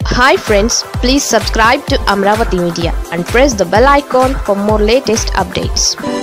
hi friends please subscribe to Amaravati media and press the bell icon for more latest updates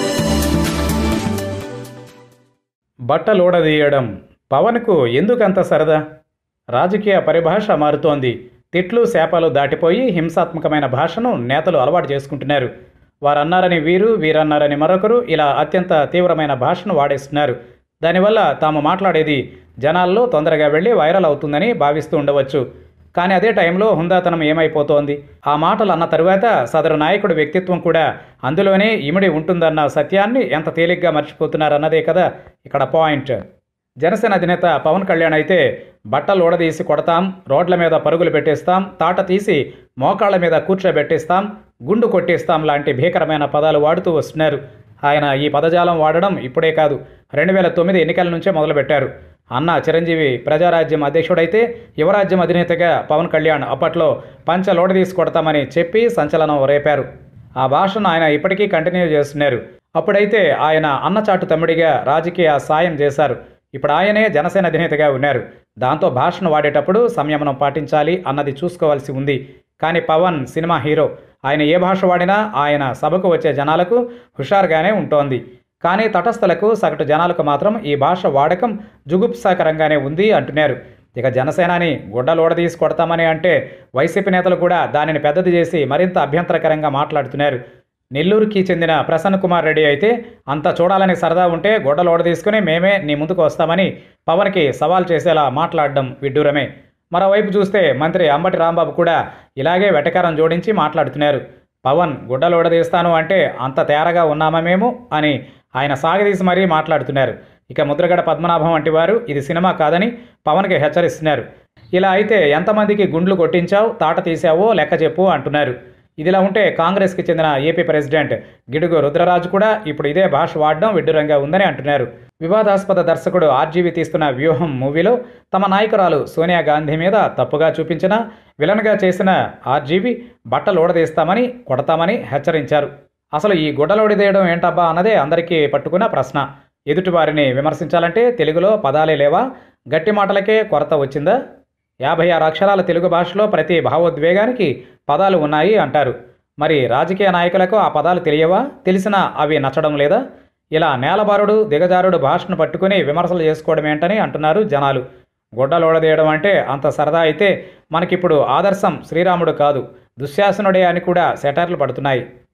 బట్టలోడదీయడం పవన్కు ఎందుకంత సరదా రాజకీయ పరిభాష మారుతోంది తిట్లు శాపాలు దాటిపోయి హింసాత్మకమైన భాషను నేతలు అలవాటు చేసుకుంటున్నారు వారన్నారని వీరు వీరన్నారని మరొకరు ఇలా అత్యంత తీవ్రమైన భాషను వాడేస్తున్నారు దానివల్ల తాము మాట్లాడేది జనాల్లో తొందరగా వెళ్ళి వైరల్ అవుతుందని భావిస్తూ ఉండవచ్చు కానీ అదే టైంలో హుందాతనం ఏమైపోతోంది ఆ మాటలు అన్న తరువాత సదరు నాయకుడి వ్యక్తిత్వం కూడా అందులోనే ఇమిడి ఉంటుందన్న సత్యాన్ని ఎంత తేలిగ్గా మర్చిపోతున్నారన్నదే కదా ఇక్కడ పాయింట్ జనసేన అధినేత పవన్ కళ్యాణ్ అయితే బట్టలు ఊడదీసి కొడతాం రోడ్ల మీద పరుగులు పెట్టేస్తాం తాట తీసి మోకాళ్ళ మీద కూర్చోబెట్టేస్తాం గుండు కొట్టేస్తాం లాంటి భీకరమైన పదాలు వాడుతూ వస్తున్నారు ఆయన ఈ పదజాలం వాడడం ఇప్పుడే కాదు రెండు వేల తొమ్మిది ఎన్నికల నుంచే మొదలుపెట్టారు అన్న చిరంజీవి ప్రజారాజ్యం అధ్యక్షుడైతే యువరాజ్యం అధినేతగా పవన్ కళ్యాణ్ అప్పట్లో పంచ లోడదీసి కొడతామని చెప్పి సంచలనం రేపారు ఆ భాషను ఆయన ఇప్పటికీ కంటిన్యూ చేస్తున్నారు అప్పుడైతే ఆయన అన్నచాటు తమ్ముడిగా రాజకీయ సాయం చేశారు ఇప్పుడు ఆయనే జనసేన అధినేతగా ఉన్నారు దాంతో భాషను వాడేటప్పుడు సంయమనం పాటించాలి అన్నది చూసుకోవాల్సి ఉంది కానీ పవన్ సినిమా హీరో ఆయన ఏ భాష వాడినా ఆయన సభకు వచ్చే జనాలకు హుషారుగానే ఉంటోంది కానీ తటస్థులకు సగటు జనాలకు మాత్రం ఈ భాష వాడకం జుగుప్సాకరంగానే ఉంది అంటున్నారు ఇక జనసేనాని గుడ్డలోడదీసి కొడతామని అంటే వైసీపీ నేతలు కూడా దానిని పెద్దది చేసి మరింత అభ్యంతరకరంగా మాట్లాడుతున్నారు నెల్లూరుకి చెందిన ప్రసన్న కుమార్ రెడ్డి అయితే అంత చూడాలని సరదా ఉంటే గొడ్డలోడ తీసుకుని మేమే నీ ముందుకు వస్తామని పవన్కి సవాల్ చేసేలా మాట్లాడడం విడ్డూరమే మరోవైపు చూస్తే మంత్రి అంబటి రాంబాబు కూడా ఇలాగే వెటకారం జోడించి మాట్లాడుతున్నారు పవన్ గుడ్డలోడదీస్తాను అంటే అంత తేరగా ఉన్నామా మేము అని ఆయన సాగదీసి మరీ మాట్లాడుతున్నారు ఇక ముద్రగడ పద్మనాభం వంటి వారు ఇది సినిమా కాదని పవన్కి హెచ్చరిస్తున్నారు ఇలా అయితే ఎంతమందికి గుండ్లు కొట్టించావు తాట తీసావో లెక్క చెప్పు అంటున్నారు ఇదిలా ఉంటే కాంగ్రెస్కి చెందిన ఏపీ ప్రెసిడెంట్ గిడుగు రుద్రరాజు కూడా ఇప్పుడు ఇదే భాష వాడడం విడ్డూరంగా ఉందని అంటున్నారు వివాదాస్పద దర్శకుడు ఆర్జీవి తీస్తున్న వ్యూహం మూవీలో తమ నాయకురాలు సోనియా గాంధీ మీద తప్పుగా చూపించిన విలన్గా చేసిన ఆర్జీవి బట్టలు ఊడదీస్తామని కొడతామని హెచ్చరించారు అసలు ఈ గుడ్డలోడిదేయడం ఏంటబ్బా అన్నదే అందరికీ పట్టుకున్న ప్రశ్న ఎదుటివారిని విమర్శించాలంటే తెలుగులో పదాలే లేవా గట్టి మాటలకే కొరత వచ్చిందా యాభై ఆరు అక్షరాల తెలుగు భాషలో ప్రతి భావోద్వేగానికి పదాలు ఉన్నాయి అంటారు మరి రాజకీయ నాయకులకు ఆ పదాలు తెలియవా తెలిసినా అవి నచ్చడం లేదా ఇలా నేలబారుడు దిగజారుడు భాషను పట్టుకుని విమర్శలు చేసుకోవడం ఏంటని అంటున్నారు జనాలు గుడ్డలోడదీయడం అంటే అంత సరదా అయితే మనకిప్పుడు ఆదర్శం శ్రీరాముడు కాదు దుశ్శాసనుడే అని కూడా సెటర్లు పడుతున్నాయి